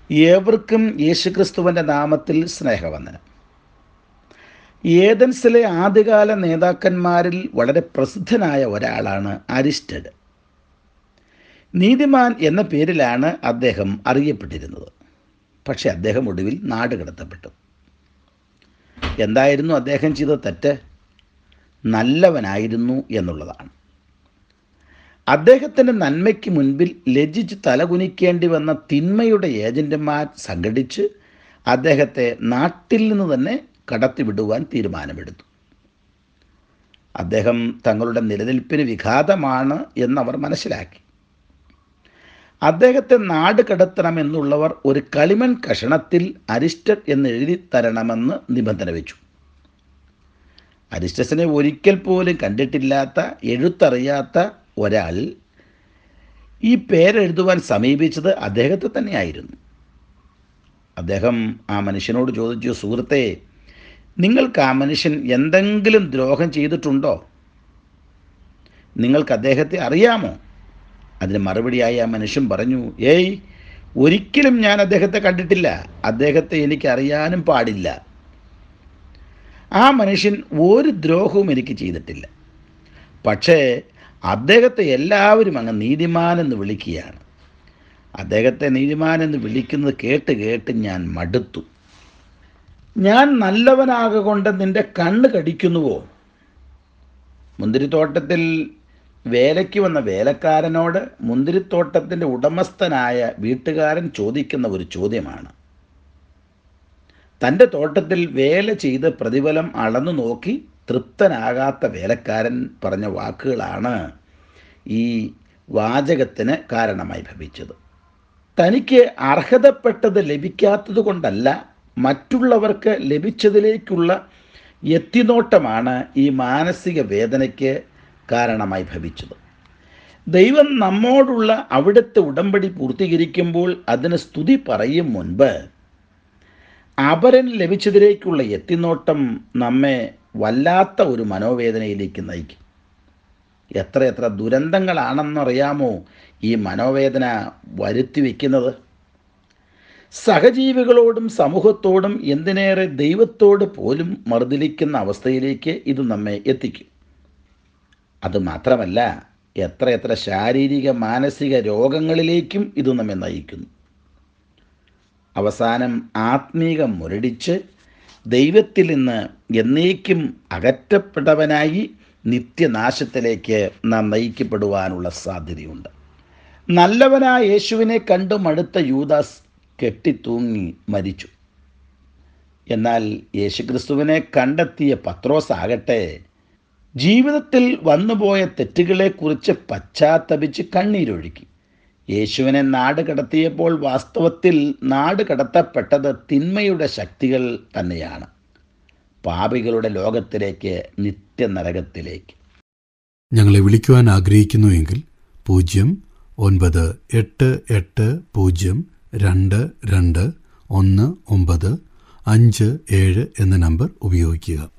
ഏവർക്കും യേശുക്രിസ്തുവിൻ്റെ നാമത്തിൽ സ്നേഹവന്ദനം ഏതൻസിലെ ആദ്യകാല നേതാക്കന്മാരിൽ വളരെ പ്രസിദ്ധനായ ഒരാളാണ് അരിസ്റ്റഡ് നീതിമാൻ എന്ന പേരിലാണ് അദ്ദേഹം അറിയപ്പെട്ടിരുന്നത് പക്ഷെ അദ്ദേഹം ഒടുവിൽ നാട് കടത്തപ്പെട്ടു എന്തായിരുന്നു അദ്ദേഹം ചെയ്ത തെറ്റ് നല്ലവനായിരുന്നു എന്നുള്ളതാണ് അദ്ദേഹത്തിൻ്റെ നന്മയ്ക്ക് മുൻപിൽ ലജ്ജിച്ച് തലകുനിക്കേണ്ടി വന്ന തിന്മയുടെ ഏജന്റുമാർ സംഘടിച്ച് അദ്ദേഹത്തെ നാട്ടിൽ നിന്ന് തന്നെ കടത്തിവിടുവാൻ തീരുമാനമെടുത്തു അദ്ദേഹം തങ്ങളുടെ നിലനിൽപ്പിന് വിഘാതമാണ് എന്നവർ മനസ്സിലാക്കി അദ്ദേഹത്തെ നാട് കടത്തണമെന്നുള്ളവർ ഒരു കളിമൺ കഷണത്തിൽ അരിസ്റ്റഡ് എന്ന് എഴുതി തരണമെന്ന് നിബന്ധന വെച്ചു അരിസ്റ്റസിനെ ഒരിക്കൽ പോലും കണ്ടിട്ടില്ലാത്ത എഴുത്തറിയാത്ത ഒരാൾ ഈ പേരെഴുതുവാൻ സമീപിച്ചത് അദ്ദേഹത്തെ തന്നെയായിരുന്നു അദ്ദേഹം ആ മനുഷ്യനോട് ചോദിച്ചു സുഹൃത്തെ നിങ്ങൾക്ക് ആ മനുഷ്യൻ എന്തെങ്കിലും ദ്രോഹം ചെയ്തിട്ടുണ്ടോ നിങ്ങൾക്ക് അദ്ദേഹത്തെ അറിയാമോ അതിന് മറുപടിയായി ആ മനുഷ്യൻ പറഞ്ഞു ഏയ് ഒരിക്കലും ഞാൻ അദ്ദേഹത്തെ കണ്ടിട്ടില്ല അദ്ദേഹത്തെ എനിക്ക് അറിയാനും പാടില്ല ആ മനുഷ്യൻ ഒരു ദ്രോഹവും എനിക്ക് ചെയ്തിട്ടില്ല പക്ഷേ അദ്ദേഹത്തെ എല്ലാവരും അങ്ങ് നീതിമാനെന്ന് വിളിക്കുകയാണ് അദ്ദേഹത്തെ നീതിമാനെന്ന് വിളിക്കുന്നത് കേട്ട് കേട്ട് ഞാൻ മടുത്തു ഞാൻ നല്ലവനാകൊണ്ട് നിന്റെ കണ്ണ് കടിക്കുന്നുവോ മുന്തിരിത്തോട്ടത്തിൽ വേലയ്ക്ക് വന്ന വേലക്കാരനോട് മുന്തിരിത്തോട്ടത്തിൻ്റെ ഉടമസ്ഥനായ വീട്ടുകാരൻ ചോദിക്കുന്ന ഒരു ചോദ്യമാണ് തൻ്റെ തോട്ടത്തിൽ വേല ചെയ്ത് പ്രതിഫലം അളന്നു നോക്കി തൃപ്തനാകാത്ത വേലക്കാരൻ പറഞ്ഞ വാക്കുകളാണ് ഈ വാചകത്തിന് കാരണമായി ഭവിച്ചത് തനിക്ക് അർഹതപ്പെട്ടത് ലഭിക്കാത്തത് കൊണ്ടല്ല മറ്റുള്ളവർക്ക് ലഭിച്ചതിലേക്കുള്ള എത്തിനോട്ടമാണ് ഈ മാനസിക വേദനയ്ക്ക് കാരണമായി ഭവിച്ചത് ദൈവം നമ്മോടുള്ള അവിടുത്തെ ഉടമ്പടി പൂർത്തീകരിക്കുമ്പോൾ അതിന് സ്തുതി പറയും മുൻപ് അപരൻ ലഭിച്ചതിലേക്കുള്ള എത്തിനോട്ടം നമ്മെ വല്ലാത്ത ഒരു മനോവേദനയിലേക്ക് നയിക്കും എത്ര എത്ര ദുരന്തങ്ങളാണെന്നറിയാമോ ഈ മനോവേദന വരുത്തി വയ്ക്കുന്നത് സഹജീവികളോടും സമൂഹത്തോടും എന്തിനേറെ ദൈവത്തോട് പോലും മറുതിലിക്കുന്ന അവസ്ഥയിലേക്ക് ഇത് നമ്മെ എത്തിക്കും അതുമാത്രമല്ല എത്ര എത്ര ശാരീരിക മാനസിക രോഗങ്ങളിലേക്കും ഇത് നമ്മെ നയിക്കുന്നു അവസാനം ആത്മീകം മുരടിച്ച് ദൈവത്തിൽ നിന്ന് എന്നേക്കും അകറ്റപ്പെട്ടവനായി നിത്യനാശത്തിലേക്ക് നാം നയിക്കപ്പെടുവാനുള്ള സാധ്യതയുണ്ട് നല്ലവനായ യേശുവിനെ കണ്ടു മടുത്ത യൂദാസ് കെട്ടിത്തൂങ്ങി മരിച്ചു എന്നാൽ യേശുക്രിസ്തുവിനെ കണ്ടെത്തിയ പത്രോസ് ആകട്ടെ ജീവിതത്തിൽ വന്നുപോയ തെറ്റുകളെക്കുറിച്ച് പശ്ചാത്തപിച്ച് കണ്ണീരൊഴുക്കി യേശുവിനെ നാട് കടത്തിയപ്പോൾ വാസ്തവത്തിൽ നാട് കടത്തപ്പെട്ടത് തിന്മയുടെ ശക്തികൾ തന്നെയാണ് പാപികളുടെ ലോകത്തിലേക്ക് നിത്യനരകത്തിലേക്ക് ഞങ്ങളെ വിളിക്കുവാൻ ആഗ്രഹിക്കുന്നുവെങ്കിൽ പൂജ്യം ഒൻപത് എട്ട് എട്ട് പൂജ്യം രണ്ട് രണ്ട് ഒന്ന് ഒമ്പത് അഞ്ച് ഏഴ് എന്ന നമ്പർ ഉപയോഗിക്കുക